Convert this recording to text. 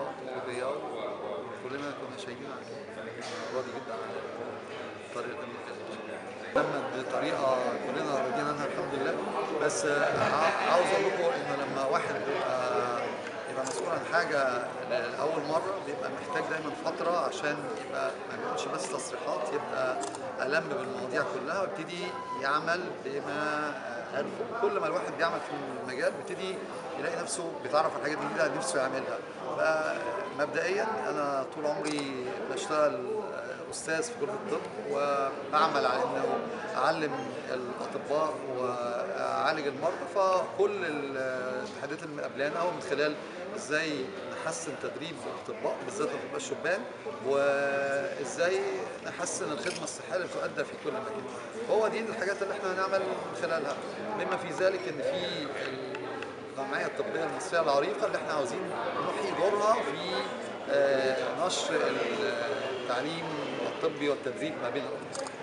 الكليه وكلنا كنا شايلين على كده راضي جدا عن الطريقه اللي كانت تمت بطريقه كلنا راضيين عنها الحمد لله بس ع- عاوز اقول لكم ان لما واحد بيبقى يبقى مسؤول عن حاجه لاول مره بيبقى محتاج دايما فتره عشان يبقى ما بيقولش بس تصريحات يبقى الم بالمواضيع كلها ويبتدي يعمل بما عرفه كل ما الواحد بيعمل في المجال بيبتدي يلاقي نفسه بيتعرف على حاجات جديده نفسه يعملها فمبدئيا انا طول عمري بشتغل استاذ في كليه الطب وبعمل على انه اعلم الاطباء واعالج المرضى فكل التحديات اللي قابلانا هو من خلال ازاي نحسن تدريب الاطباء بالذات الاطباء الشبان وازاي نحسن الخدمه الصحيه اللي بتؤدى في كل مكان هو دي الحاجات اللي احنا هنعمل من خلالها بما في ذلك ان في الجمعيه الطبيه المصريه العريقه اللي احنا عاوزين نحيي دورها في آه، نشر التعليم الطبي والتدريب ما بين الاطباء